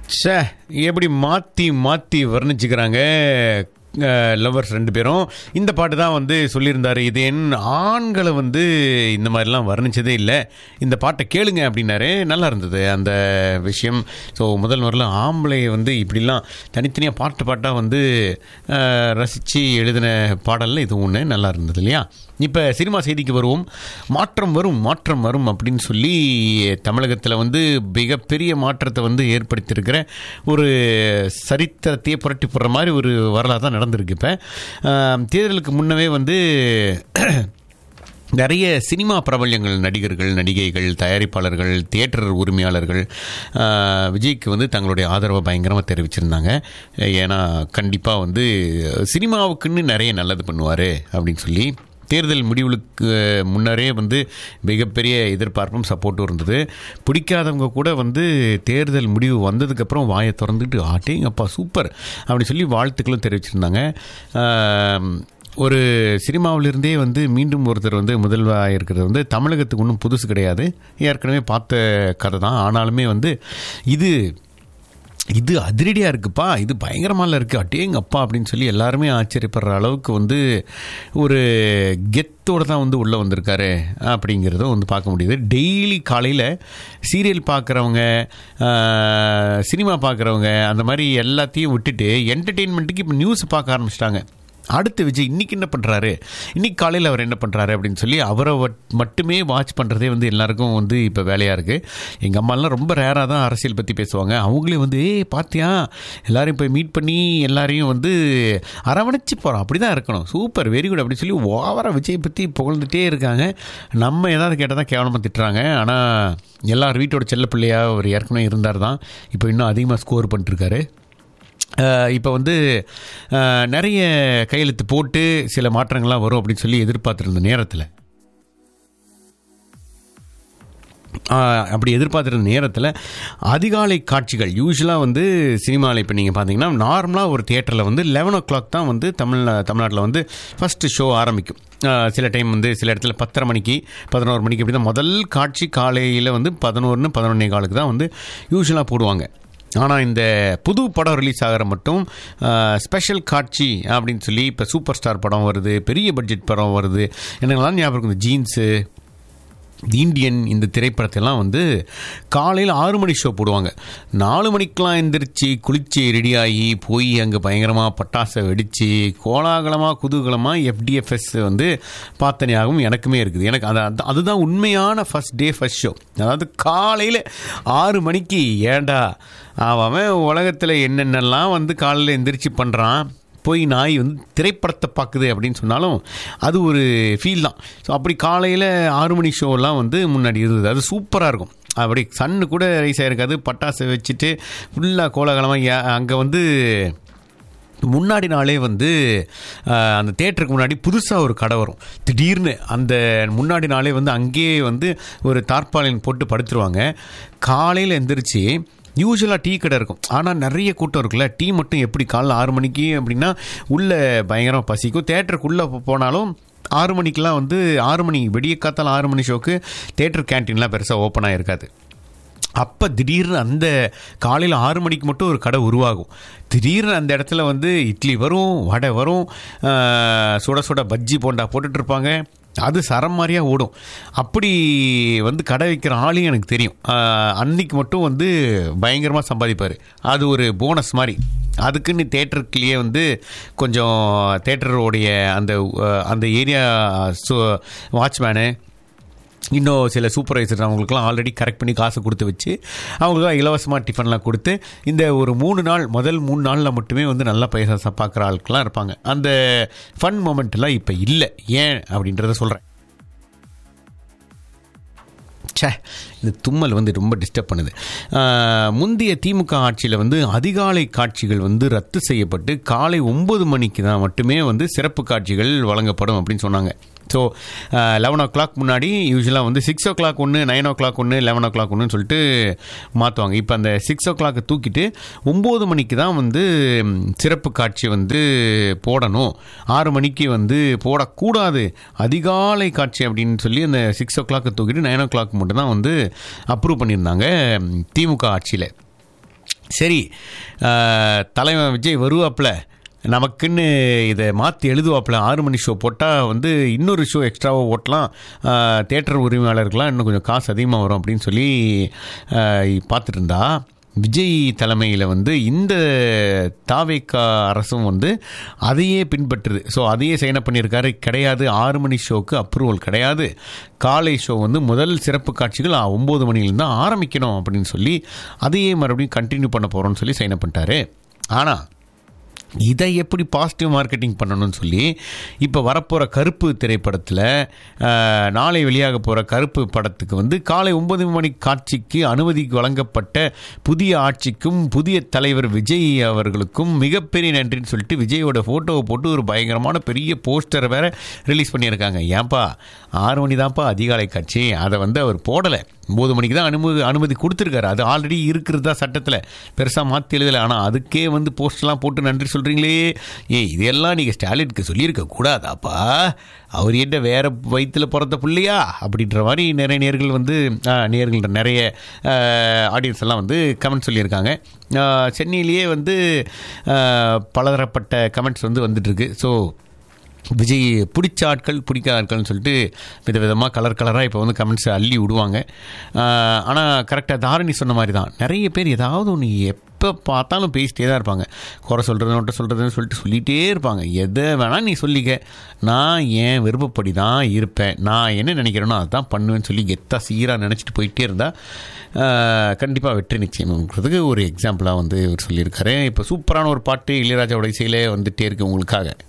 ச்சே எப்படி மாற்றி மாற்றி வர்ணிச்சுக்கிறாங்க லவ்வர்ஸ் ரெண்டு பேரும் இந்த பாட்டு தான் வந்து சொல்லியிருந்தாரு இது என் ஆண்களை வந்து இந்த மாதிரிலாம் வர்ணிச்சதே இல்லை இந்த பாட்டை கேளுங்க அப்படின்னாரு நல்லா இருந்தது அந்த விஷயம் ஸோ முதல் முதல்ல ஆம்பளை வந்து இப்படிலாம் தனித்தனியாக பாட்டு பாட்டாக வந்து ரசித்து எழுதின பாடலில் இது ஒன்று நல்லா இருந்தது இல்லையா இப்போ சினிமா செய்திக்கு வருவோம் மாற்றம் வரும் மாற்றம் வரும் அப்படின்னு சொல்லி தமிழகத்தில் வந்து மிகப்பெரிய மாற்றத்தை வந்து ஏற்படுத்தியிருக்கிற ஒரு சரித்திரத்தையே புரட்டி போடுற மாதிரி ஒரு வரலாறு தான் நடந்திருக்கு இப்போ தேர்தலுக்கு முன்னவே வந்து நிறைய சினிமா பிரபல்யங்கள் நடிகர்கள் நடிகைகள் தயாரிப்பாளர்கள் தியேட்டர் உரிமையாளர்கள் விஜய்க்கு வந்து தங்களுடைய ஆதரவை பயங்கரமாக தெரிவிச்சிருந்தாங்க ஏன்னா கண்டிப்பாக வந்து சினிமாவுக்குன்னு நிறைய நல்லது பண்ணுவார் அப்படின்னு சொல்லி தேர்தல் முடிவுகளுக்கு முன்னரே வந்து மிகப்பெரிய எதிர்பார்ப்பும் சப்போர்ட்டும் இருந்தது பிடிக்காதவங்க கூட வந்து தேர்தல் முடிவு வந்ததுக்கப்புறம் வாயை திறந்துட்டு ஆட்டேங்கப்பா சூப்பர் அப்படின்னு சொல்லி வாழ்த்துக்களும் தெரிவிச்சிருந்தாங்க ஒரு சினிமாவிலிருந்தே வந்து மீண்டும் ஒருத்தர் வந்து முதல்வராக இருக்கிறது வந்து தமிழகத்துக்கு ஒன்றும் புதுசு கிடையாது ஏற்கனவே பார்த்த கதை தான் ஆனாலுமே வந்து இது இது அதிரடியாக இருக்குப்பா இது பயங்கரமாக இருக்குது அட்டேங்க அப்பா அப்படின்னு சொல்லி எல்லாருமே ஆச்சரியப்படுற அளவுக்கு வந்து ஒரு கெத்தோடு தான் வந்து உள்ளே வந்திருக்காரு அப்படிங்கிறத வந்து பார்க்க முடியுது டெய்லி காலையில் சீரியல் பார்க்குறவங்க சினிமா பார்க்குறவங்க அந்த மாதிரி எல்லாத்தையும் விட்டுட்டு என்டர்டெயின்மெண்ட்டுக்கு இப்போ நியூஸ் பார்க்க ஆரம்பிச்சிட்டாங்க அடுத்து விஜய் இன்றைக்கி என்ன பண்ணுறாரு இன்றைக்கி காலையில் அவர் என்ன பண்ணுறாரு அப்படின்னு சொல்லி அவரை மட்டுமே வாட்ச் பண்ணுறதே வந்து எல்லாருக்கும் வந்து இப்போ வேலையாக இருக்குது எங்கள் அம்மாலாம் ரொம்ப ரேராக தான் அரசியல் பற்றி பேசுவாங்க அவங்களே வந்து ஏ பார்த்தியா எல்லாரையும் போய் மீட் பண்ணி எல்லாரையும் வந்து அரவணைச்சு போகிறோம் அப்படி தான் இருக்கணும் சூப்பர் வெரி குட் அப்படின்னு சொல்லி ஓவராக விஜய் பற்றி புகழ்ந்துட்டே இருக்காங்க நம்ம ஏதாவது கேட்டால் தான் கேவலமாக திட்டுறாங்க ஆனால் எல்லார் வீட்டோட செல்ல பிள்ளையாக அவர் ஏற்கனவே இருந்தார் தான் இப்போ இன்னும் அதிகமாக ஸ்கோர் பண்ணிட்டுருக்காரு இப்போ வந்து நிறைய கையெழுத்து போட்டு சில மாற்றங்கள்லாம் வரும் அப்படின்னு சொல்லி எதிர்பார்த்துருந்த நேரத்தில் அப்படி எதிர்பார்த்துருந்த நேரத்தில் அதிகாலை காட்சிகள் யூஸ்வலாக வந்து சினிமாவில் இப்போ நீங்கள் பார்த்தீங்கன்னா நார்மலாக ஒரு தியேட்டரில் வந்து லெவன் ஓ கிளாக் தான் வந்து தமிழ் தமிழ்நாட்டில் வந்து ஃபஸ்ட்டு ஷோ ஆரம்பிக்கும் சில டைம் வந்து சில இடத்துல பத்தரை மணிக்கு பதினோரு மணிக்கு அப்படி தான் முதல் காட்சி காலையில் வந்து பதினோருன்னு பதினொன்னே காலுக்கு தான் வந்து யூஸ்வலாக போடுவாங்க ஆனால் இந்த புது படம் ரிலீஸ் ஆகிற மட்டும் ஸ்பெஷல் காட்சி அப்படின்னு சொல்லி இப்போ சூப்பர் ஸ்டார் படம் வருது பெரிய பட்ஜெட் படம் வருது எனக்குலாம் ஞாபகம் இந்த ஜீன்ஸு இந்தியன் இந்த திரைப்படத்தெல்லாம் வந்து காலையில் ஆறு மணி ஷோ போடுவாங்க நாலு மணிக்கெலாம் எந்திரிச்சு குளிச்சு ரெடியாகி போய் அங்கே பயங்கரமாக பட்டாசை வெடித்து கோலாகலமாக குதூகலமாக எஃப்டிஎஃப்எஸ் வந்து பார்த்த ஞாபகம் எனக்குமே இருக்குது எனக்கு அது அதுதான் உண்மையான ஃபஸ்ட் டே ஃபஸ்ட் ஷோ அதாவது காலையில் ஆறு மணிக்கு ஏண்டா அவன் உலகத்தில் என்னென்னலாம் வந்து காலையில் எந்திரிச்சு பண்ணுறான் போய் நாய் வந்து திரைப்படத்தை பார்க்குது அப்படின்னு சொன்னாலும் அது ஒரு ஃபீல் தான் ஸோ அப்படி காலையில் ஆறு மணி ஷோலாம் வந்து முன்னாடி இருந்தது அது சூப்பராக இருக்கும் அப்படி சன்னு கூட ரைஸ் ஆகிருக்காது பட்டாசை வச்சுட்டு ஃபுல்லாக கோலாகலமாக அங்கே வந்து முன்னாடி நாளே வந்து அந்த தேட்டருக்கு முன்னாடி புதுசாக ஒரு கடை வரும் திடீர்னு அந்த முன்னாடி நாளே வந்து அங்கேயே வந்து ஒரு தார்பாலின் போட்டு படுத்துருவாங்க காலையில் எந்திரிச்சு யூஸ்வலாக டீ கடை இருக்கும் ஆனால் நிறைய கூட்டம் இருக்குல்ல டீ மட்டும் எப்படி காலைல ஆறு மணிக்கு அப்படின்னா உள்ளே பயங்கரமாக பசிக்கும் தேட்டருக்குள்ளே போனாலும் ஆறு மணிக்கெலாம் வந்து ஆறு மணி வெடிய காத்தால் ஆறு மணி ஷோக்கு தேட்டர் கேன்டீன்லாம் பெருசாக ஓப்பனாக இருக்காது அப்போ திடீர்னு அந்த காலையில் ஆறு மணிக்கு மட்டும் ஒரு கடை உருவாகும் திடீர்னு அந்த இடத்துல வந்து இட்லி வரும் வடை வரும் சுட சுட பஜ்ஜி போண்டா போட்டுட்ருப்பாங்க அது சரம் மாதிரியாக ஓடும் அப்படி வந்து கடை வைக்கிற ஆளையும் எனக்கு தெரியும் அன்னைக்கு மட்டும் வந்து பயங்கரமாக சம்பாதிப்பார் அது ஒரு போனஸ் மாதிரி அதுக்குன்னு தேட்டருக்குள்ளேயே வந்து கொஞ்சம் தேட்டருடைய அந்த அந்த ஏரியா வாட்ச்மேனு இன்னும் சில சூப்பர்வைசர் அவங்களுக்குலாம் ஆல்ரெடி கரெக்ட் பண்ணி காசு கொடுத்து வச்சு அவங்களுக்குலாம் இலவசமாக டிஃபன்லாம் கொடுத்து இந்த ஒரு மூணு நாள் முதல் மூணு நாளில் மட்டுமே வந்து நல்லா பைசா பார்க்குற ஆட்கள்லாம் இருப்பாங்க அந்த ஃபன் மூமெண்ட்லாம் இப்போ இல்லை ஏன் அப்படின்றத சொல்கிறேன் சே இந்த தும்மல் வந்து ரொம்ப டிஸ்டர்ப் பண்ணுது முந்தைய திமுக ஆட்சியில் வந்து அதிகாலை காட்சிகள் வந்து ரத்து செய்யப்பட்டு காலை ஒம்பது மணிக்கு தான் மட்டுமே வந்து சிறப்பு காட்சிகள் வழங்கப்படும் அப்படின்னு சொன்னாங்க ஸோ லெவன் ஓ கிளாக் முன்னாடி யூஸ்வலாக வந்து சிக்ஸ் ஓ கிளாக் ஒன்று நைன் ஓ கிளாக் ஒன்று லெவன் ஓ கிளாக் ஒன்றுன்னு சொல்லிட்டு மாற்றுவாங்க இப்போ அந்த சிக்ஸ் ஓ கிளாக்கை தூக்கிட்டு ஒம்பது மணிக்கு தான் வந்து சிறப்பு காட்சி வந்து போடணும் ஆறு மணிக்கு வந்து போடக்கூடாது அதிகாலை காட்சி அப்படின்னு சொல்லி அந்த சிக்ஸ் ஓ கிளாக்கை தூக்கிட்டு நைன் ஓ கிளாக் மட்டும் தான் வந்து அப்ரூவ் பண்ணியிருந்தாங்க திமுக ஆட்சியில் சரி ஆஹ், தலைவன் விஜய் வருவாப்புல நமக்குன்னு இதை மாற்றி எழுதுவாப்புல ஆறு மணி ஷோ போட்டால் வந்து இன்னொரு ஷோ எக்ஸ்ட்ராவாக ஓட்டலாம் தேட்டர் உரிமையாளருக்கெலாம் இன்னும் கொஞ்சம் காசு அதிகமாக வரும் அப்படின்னு சொல்லி ஆஹ், பார்த்துட்டு இருந்தா விஜய் தலைமையில் வந்து இந்த தாவேக்கா அரசும் வந்து அதையே பின்பற்றுது ஸோ அதையே சைன் பண்ணியிருக்காரு கிடையாது ஆறு மணி ஷோக்கு அப்ரூவல் கிடையாது காலை ஷோ வந்து முதல் சிறப்பு காட்சிகள் ஆ, ஒம்பது மணிலேருந்து தான் ஆரம்பிக்கணும் அப்படின்னு சொல்லி அதையே மறுபடியும் கண்டினியூ பண்ண போகிறோம்னு சொல்லி சைன் அப் பண்ணிட்டாரு ஆனால் இதை எப்படி பாசிட்டிவ் மார்க்கெட்டிங் பண்ணணும்னு சொல்லி இப்போ வரப்போகிற கருப்பு திரைப்படத்தில் அஹ், நாளை வெளியாக போகிற கருப்பு படத்துக்கு வந்து காலை ஒன்பது மணி காட்சிக்கு அனுமதி வழங்கப்பட்ட புதிய ஆட்சிக்கும் புதிய தலைவர் விஜய் அவர்களுக்கும் மிகப்பெரிய நன்றின்னு சொல்லிட்டு விஜயோட ஃபோட்டோவை போட்டு ஒரு பயங்கரமான பெரிய போஸ்டரை வேற ரிலீஸ் பண்ணியிருக்காங்க ஏன்பா ஆறு மணி தான்ப்பா அதிகாலை காட்சி அதை வந்து அவர் போடலை ஒம்பது மணிக்கு தான் அனுமதி அனுமதி கொடுத்துருக்காரு அது ஆல்ரெடி இருக்கிறதா சட்டத்தில் பெருசாக மாற்றி எழுதலை ஆனால் அதுக்கே வந்து போஸ்ட்லாம் போட்டு நன்றி சொல்கிறீங்களே ஏய் இதெல்லாம் நீங்கள் ஸ்டாலினுக்கு சொல்லியிருக்க கூடாதாப்பா அவர் என்ன வேற வயிற்றில் பிறந்த பிள்ளையா அப்படின்ற மாதிரி நிறைய நேர்கள் வந்து ஆ, நேர்கள் நிறைய ஆடியன்ஸ் எல்லாம் வந்து கமெண்ட் சொல்லியிருக்காங்க ஆ, சென்னையிலேயே வந்து ஆ, பலதரப்பட்ட கமெண்ட்ஸ் வந்து வந்துட்டுருக்கு ஸோ விஜய் பிடிச்ச ஆட்கள் பிடிக்காத ஆட்கள்னு சொல்லிட்டு விதவிதமாக கலர் கலராக இப்போ வந்து கமெண்ட்ஸை அள்ளி விடுவாங்க ஆனால் கரெக்டாக தாரணி சொன்ன மாதிரி தான் நிறைய பேர் ஏதாவது ஒன்று எப்போ பார்த்தாலும் பேசிட்டே தான் இருப்பாங்க குறை சொல்கிறது நோட்ட சொல்கிறதுன்னு சொல்லிட்டு சொல்லிகிட்டே இருப்பாங்க எதை வேணால் நீ சொல்லிக்க நான் என் விருப்பப்படி தான் இருப்பேன் நான் என்ன நினைக்கிறேனோ அதுதான் பண்ணுவேன்னு சொல்லி கெத்தாக சீராக நினச்சிட்டு போயிட்டே இருந்தால் கண்டிப்பாக வெற்றி நிச்சயம்ங்கிறதுக்கு ஒரு எக்ஸாம்பிளாக வந்து இவர் சொல்லியிருக்காரு இப்போ சூப்பரான ஒரு பாட்டு இளையராஜாவோட இசையிலே வந்துட்டே இருக்கு உங்களுக்காக